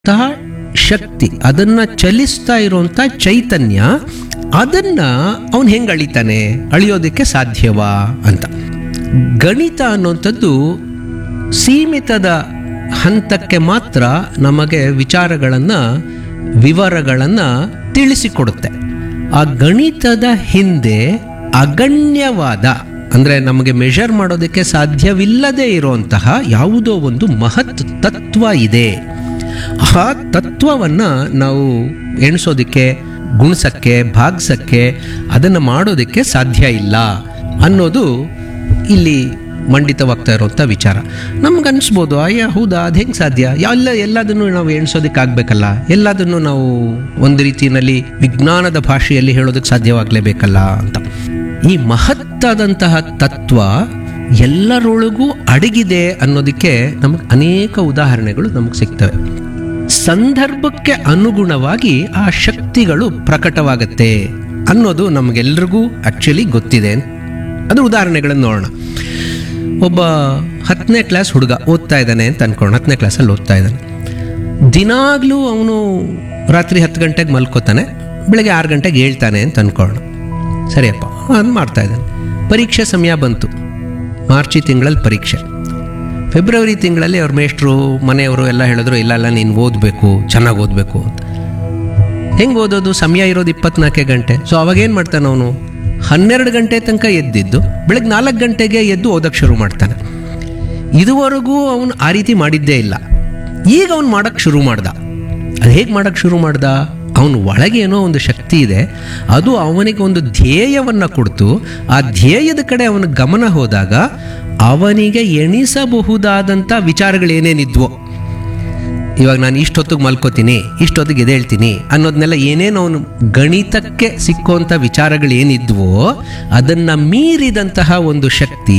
ತಹ ಶಕ್ತಿ ಅದನ್ನ ಚಲಿಸ್ತಾ ಇರುವಂತ ಚೈತನ್ಯ ಅದನ್ನ ಅವನು ಹೆಂಗೆ ಅಳಿತಾನೆ ಅಳಿಯೋದಕ್ಕೆ ಸಾಧ್ಯವಾ ಅಂತ ಗಣಿತ ಅನ್ನುವಂಥದ್ದು ಸೀಮಿತದ ಹಂತಕ್ಕೆ ಮಾತ್ರ ನಮಗೆ ವಿಚಾರಗಳನ್ನು ವಿವರಗಳನ್ನು ತಿಳಿಸಿಕೊಡುತ್ತೆ ಆ ಗಣಿತದ ಹಿಂದೆ ಅಗಣ್ಯವಾದ ಅಂದರೆ ನಮಗೆ ಮೆಷರ್ ಮಾಡೋದಕ್ಕೆ ಸಾಧ್ಯವಿಲ್ಲದೆ ಇರುವಂತಹ ಯಾವುದೋ ಒಂದು ಮಹತ್ ತತ್ವ ಇದೆ ಆ ತತ್ವವನ್ನು ನಾವು ಎಣಿಸೋದಕ್ಕೆ ಗುಣಿಸಕ್ಕೆ ಭಾಗಿಸಕ್ಕೆ ಅದನ್ನು ಮಾಡೋದಕ್ಕೆ ಸಾಧ್ಯ ಇಲ್ಲ ಅನ್ನೋದು ಇಲ್ಲಿ ಮಂಡಿತವಾಗ್ತಾ ಇರುವಂಥ ವಿಚಾರ ನಮ್ಗೆ ಅನಿಸ್ಬೋದು ಅಯ್ಯ ಹೌದಾ ಅದು ಹೆಂಗೆ ಸಾಧ್ಯ ಎಲ್ಲ ಎಲ್ಲದನ್ನು ನಾವು ಎಣಿಸೋದಕ್ಕೆ ಆಗಬೇಕಲ್ಲ ಎಲ್ಲದನ್ನು ನಾವು ಒಂದು ರೀತಿಯಲ್ಲಿ ವಿಜ್ಞಾನದ ಭಾಷೆಯಲ್ಲಿ ಹೇಳೋದಕ್ಕೆ ಸಾಧ್ಯವಾಗಲೇಬೇಕಲ್ಲ ಅಂತ ಈ ಮಹತ್ತಾದಂತಹ ತತ್ವ ಎಲ್ಲರೊಳಗೂ ಅಡಗಿದೆ ಅನ್ನೋದಕ್ಕೆ ನಮಗೆ ಅನೇಕ ಉದಾಹರಣೆಗಳು ನಮಗೆ ಸಿಗ್ತವೆ ಸಂದರ್ಭಕ್ಕೆ ಅನುಗುಣವಾಗಿ ಆ ಶಕ್ತಿಗಳು ಪ್ರಕಟವಾಗತ್ತೆ ಅನ್ನೋದು ನಮಗೆಲ್ರಿಗೂ ಆಕ್ಚುಲಿ ಗೊತ್ತಿದೆ ಅದು ಉದಾಹರಣೆಗಳನ್ನು ನೋಡೋಣ ಒಬ್ಬ ಹತ್ತನೇ ಕ್ಲಾಸ್ ಹುಡುಗ ಓದ್ತಾ ಇದ್ದಾನೆ ಅಂತ ಅನ್ಕೊಳ್ಳೋಣ ಹತ್ತನೇ ಕ್ಲಾಸಲ್ಲಿ ಓದ್ತಾ ಇದ್ದಾನೆ ದಿನಾಗ್ಲೂ ಅವನು ರಾತ್ರಿ ಹತ್ತು ಗಂಟೆಗೆ ಮಲ್ಕೋತಾನೆ ಬೆಳಗ್ಗೆ ಆರು ಗಂಟೆಗೆ ಹೇಳ್ತಾನೆ ಅಂತ ಅನ್ಕೊಳ್ಳೋಣ ಸರಿಯಪ್ಪ ಅದು ಮಾಡ್ತಾ ಇದ್ದಾನೆ ಪರೀಕ್ಷೆ ಸಮಯ ಬಂತು ಮಾರ್ಚಿ ತಿಂಗಳಲ್ಲಿ ಪರೀಕ್ಷೆ ಫೆಬ್ರವರಿ ತಿಂಗಳಲ್ಲಿ ಅವ್ರ ಮೇಷ್ಟ್ರು ಮನೆಯವರು ಎಲ್ಲ ಹೇಳಿದ್ರು ಇಲ್ಲ ಇಲ್ಲ ನೀನು ಓದಬೇಕು ಚೆನ್ನಾಗಿ ಓದಬೇಕು ಅಂತ ಹೆಂಗೆ ಓದೋದು ಸಮಯ ಇರೋದು ಇಪ್ಪತ್ನಾಲ್ಕೇ ಗಂಟೆ ಸೊ ಅವಾಗ ಏನು ಮಾಡ್ತಾನೆ ಅವನು ಹನ್ನೆರಡು ಗಂಟೆ ತನಕ ಎದ್ದಿದ್ದು ಬೆಳಗ್ಗೆ ನಾಲ್ಕು ಗಂಟೆಗೆ ಎದ್ದು ಓದಕ್ಕೆ ಶುರು ಮಾಡ್ತಾನೆ ಇದುವರೆಗೂ ಅವನು ಆ ರೀತಿ ಮಾಡಿದ್ದೇ ಇಲ್ಲ ಈಗ ಅವನು ಮಾಡೋಕ್ಕೆ ಶುರು ಮಾಡ್ದ ಅದು ಹೇಗೆ ಮಾಡೋಕ್ಕೆ ಶುರು ಮಾಡ್ದ ಅವನ ಒಳಗೆ ಏನೋ ಒಂದು ಶಕ್ತಿ ಇದೆ ಅದು ಅವನಿಗೆ ಒಂದು ಧ್ಯೇಯವನ್ನು ಕೊಡ್ತು ಆ ಧ್ಯೇಯದ ಕಡೆ ಅವನ ಗಮನ ಹೋದಾಗ ಅವನಿಗೆ ಎಣಿಸಬಹುದಾದಂಥ ವಿಚಾರಗಳೇನೇನಿದ್ವೋ ಇವಾಗ ನಾನು ಇಷ್ಟೊತ್ತಿಗೆ ಮಲ್ಕೋತೀನಿ ಇಷ್ಟೊತ್ತಿಗೆ ಎದ್ದೇಳ್ತೀನಿ ಅನ್ನೋದನ್ನೆಲ್ಲ ಏನೇನು ಅವನು ಗಣಿತಕ್ಕೆ ಸಿಕ್ಕುವಂಥ ವಿಚಾರಗಳು ಏನಿದ್ವೋ ಅದನ್ನು ಮೀರಿದಂತಹ ಒಂದು ಶಕ್ತಿ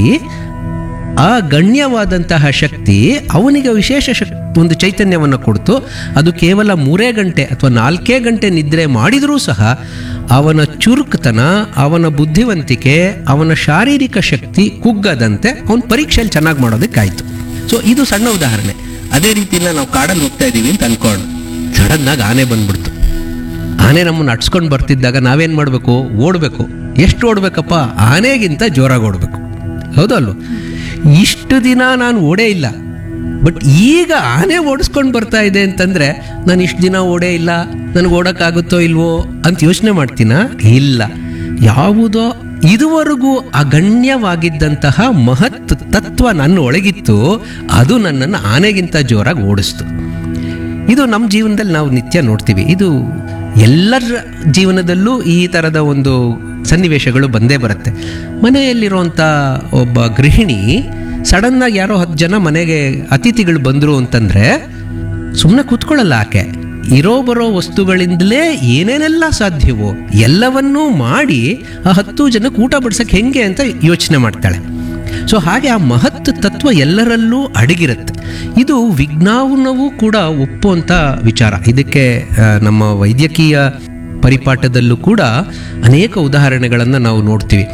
ಆ ಗಣ್ಯವಾದಂತಹ ಶಕ್ತಿ ಅವನಿಗೆ ವಿಶೇಷ ಶಕ್ ಒಂದು ಚೈತನ್ಯವನ್ನು ಕೊಡ್ತು ಅದು ಕೇವಲ ಮೂರೇ ಗಂಟೆ ಅಥವಾ ನಾಲ್ಕೇ ಗಂಟೆ ನಿದ್ರೆ ಮಾಡಿದರೂ ಸಹ ಅವನ ಚುರುಕುತನ ಅವನ ಬುದ್ಧಿವಂತಿಕೆ ಅವನ ಶಾರೀರಿಕ ಶಕ್ತಿ ಕುಗ್ಗದಂತೆ ಅವನ ಪರೀಕ್ಷೆಯಲ್ಲಿ ಚೆನ್ನಾಗಿ ಮಾಡೋದಕ್ಕಾಯ್ತು ಸೊ ಇದು ಸಣ್ಣ ಉದಾಹರಣೆ ಅದೇ ರೀತಿಯಿಂದ ನಾವು ಕಾಡಲ್ಲಿ ಹೋಗ್ತಾ ಇದ್ದೀವಿ ಅಂತ ಅನ್ಕೋಣ ಸಡನ್ನಾಗಿ ಆನೆ ಬಂದ್ಬಿಡ್ತು ಆನೆ ನಮ್ಮನ್ನು ಅಟ್ಸ್ಕೊಂಡು ಬರ್ತಿದ್ದಾಗ ನಾವೇನು ಮಾಡಬೇಕು ಓಡಬೇಕು ಎಷ್ಟು ಓಡಬೇಕಪ್ಪ ಆನೆಗಿಂತ ಜೋರಾಗಿ ಓಡಬೇಕು ಹೌದಲ್ವ ಇಷ್ಟು ದಿನ ನಾನು ಓಡೇ ಇಲ್ಲ ಬಟ್ ಈಗ ಆನೆ ಓಡಿಸ್ಕೊಂಡು ಬರ್ತಾ ಇದೆ ಅಂತಂದ್ರೆ ನಾನು ಇಷ್ಟು ದಿನ ಓಡೇ ಇಲ್ಲ ನನಗೆ ಓಡೋಕ್ಕಾಗುತ್ತೋ ಇಲ್ವೋ ಅಂತ ಯೋಚನೆ ಮಾಡ್ತೀನ ಇಲ್ಲ ಯಾವುದೋ ಇದುವರೆಗೂ ಅಗಣ್ಯವಾಗಿದ್ದಂತಹ ಮಹತ್ ತತ್ವ ನನ್ನ ಒಳಗಿತ್ತು ಅದು ನನ್ನನ್ನು ಆನೆಗಿಂತ ಜೋರಾಗಿ ಓಡಿಸ್ತು ಇದು ನಮ್ಮ ಜೀವನದಲ್ಲಿ ನಾವು ನಿತ್ಯ ನೋಡ್ತೀವಿ ಇದು ಎಲ್ಲರ ಜೀವನದಲ್ಲೂ ಈ ಥರದ ಒಂದು ಸನ್ನಿವೇಶಗಳು ಬಂದೇ ಬರುತ್ತೆ ಮನೆಯಲ್ಲಿರುವಂಥ ಒಬ್ಬ ಗೃಹಿಣಿ ಸಡನ್ನಾಗಿ ಯಾರೋ ಹತ್ತು ಜನ ಮನೆಗೆ ಅತಿಥಿಗಳು ಬಂದರು ಅಂತಂದರೆ ಸುಮ್ಮನೆ ಕೂತ್ಕೊಳ್ಳಲ್ಲ ಆಕೆ ಇರೋ ಬರೋ ವಸ್ತುಗಳಿಂದಲೇ ಏನೇನೆಲ್ಲ ಸಾಧ್ಯವೋ ಎಲ್ಲವನ್ನೂ ಮಾಡಿ ಆ ಹತ್ತು ಜನಕ್ಕೆ ಊಟ ಬಡ್ಸಕ್ಕೆ ಹೆಂಗೆ ಅಂತ ಯೋಚನೆ ಮಾಡ್ತಾಳೆ ಸೊ ಹಾಗೆ ಆ ಮಹತ್ ತತ್ವ ಎಲ್ಲರಲ್ಲೂ ಅಡಗಿರುತ್ತೆ ಇದು ವಿಜ್ಞಾನವೂ ಕೂಡ ಒಪ್ಪುವಂಥ ವಿಚಾರ ಇದಕ್ಕೆ ಆ, ನಮ್ಮ ವೈದ್ಯಕೀಯ ಪರಿಪಾಠದಲ್ಲೂ ಕೂಡ ಅನೇಕ ಉದಾಹರಣೆಗಳನ್ನು ನಾವು ನೋಡ್ತೀವಿ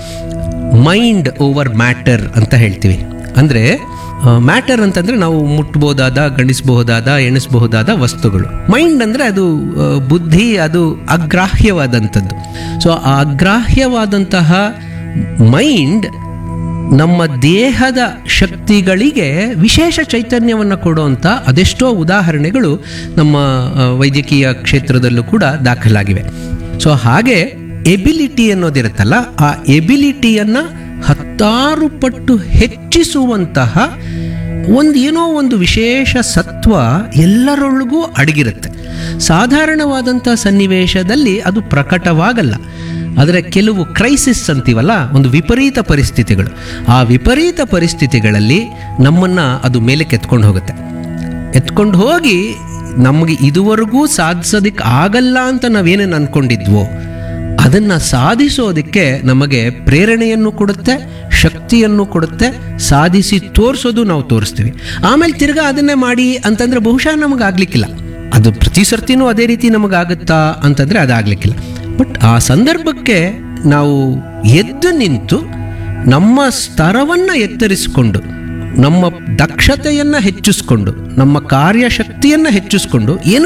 ಮೈಂಡ್ ಓವರ್ ಮ್ಯಾಟರ್ ಅಂತ ಹೇಳ್ತೀವಿ ಅಂದರೆ ಮ್ಯಾಟರ್ ಅಂತಂದರೆ ನಾವು ಮುಟ್ಬೋದಾದ ಗಣಿಸಬಹುದಾದ ಎಣಿಸಬಹುದಾದ ವಸ್ತುಗಳು ಮೈಂಡ್ ಅಂದರೆ ಅದು ಆ, ಬುದ್ಧಿ ಅದು ಅಗ್ರಾಹ್ಯವಾದಂಥದ್ದು ಸೊ ಆ ಅಗ್ರಾಹ್ಯವಾದಂತಹ ಮೈಂಡ್ ನಮ್ಮ ದೇಹದ ಶಕ್ತಿಗಳಿಗೆ ವಿಶೇಷ ಚೈತನ್ಯವನ್ನು ಕೊಡುವಂಥ ಅದೆಷ್ಟೋ ಉದಾಹರಣೆಗಳು ನಮ್ಮ ಆ, ವೈದ್ಯಕೀಯ ಕ್ಷೇತ್ರದಲ್ಲೂ ಕೂಡ ದಾಖಲಾಗಿವೆ ಸೊ ಹಾಗೆ ಎಬಿಲಿಟಿ ಅನ್ನೋದಿರುತ್ತಲ್ಲ ಆ ಎಬಿಲಿಟಿಯನ್ನು ಹತ್ತಾರು ಪಟ್ಟು ಹೆಚ್ಚಿಸುವಂತಹ ಒಂದು ಏನೋ ಒಂದು ವಿಶೇಷ ಸತ್ವ ಎಲ್ಲರೊಳಗೂ ಅಡಗಿರುತ್ತೆ ಸಾಧಾರಣವಾದಂಥ ಸನ್ನಿವೇಶದಲ್ಲಿ ಅದು ಪ್ರಕಟವಾಗಲ್ಲ ಆದರೆ ಕೆಲವು ಕ್ರೈಸಿಸ್ ಅಂತೀವಲ್ಲ ಒಂದು ವಿಪರೀತ ಪರಿಸ್ಥಿತಿಗಳು ಆ ವಿಪರೀತ ಪರಿಸ್ಥಿತಿಗಳಲ್ಲಿ ನಮ್ಮನ್ನು ಅದು ಮೇಲಕ್ಕೆ ಎತ್ಕೊಂಡು ಹೋಗುತ್ತೆ ಎತ್ಕೊಂಡು ಹೋಗಿ ನಮಗೆ ಇದುವರೆಗೂ ಸಾಧಿಸೋದಕ್ಕೆ ಆಗಲ್ಲ ಅಂತ ನಾವೇನೇನು ಅಂದ್ಕೊಂಡಿದ್ವೋ ಅದನ್ನು ಸಾಧಿಸೋದಕ್ಕೆ ನಮಗೆ ಪ್ರೇರಣೆಯನ್ನು ಕೊಡುತ್ತೆ ಶಕ್ತಿಯನ್ನು ಕೊಡುತ್ತೆ ಸಾಧಿಸಿ ತೋರಿಸೋದು ನಾವು ತೋರಿಸ್ತೀವಿ ಆಮೇಲೆ ತಿರ್ಗಾ ಅದನ್ನೇ ಮಾಡಿ ಅಂತಂದ್ರೆ ಬಹುಶಃ ನಮಗೆ ಆಗ್ಲಿಕ್ಕಿಲ್ಲ ಅದು ಪ್ರತಿ ಸರ್ತಿನೂ ಅದೇ ರೀತಿ ನಮಗಾಗುತ್ತಾ ಅಂತಂದ್ರೆ ಅದಾಗ್ಲಿಕ್ಕಿಲ್ಲ ಬಟ್ ಆ ಸಂದರ್ಭಕ್ಕೆ ನಾವು ಎದ್ದು ನಿಂತು ನಮ್ಮ ಸ್ತರವನ್ನು ಎತ್ತರಿಸಿಕೊಂಡು ನಮ್ಮ ದಕ್ಷತೆಯನ್ನು ಹೆಚ್ಚಿಸ್ಕೊಂಡು ನಮ್ಮ ಕಾರ್ಯಶಕ್ತಿಯನ್ನು ಹೆಚ್ಚಿಸ್ಕೊಂಡು ಏನು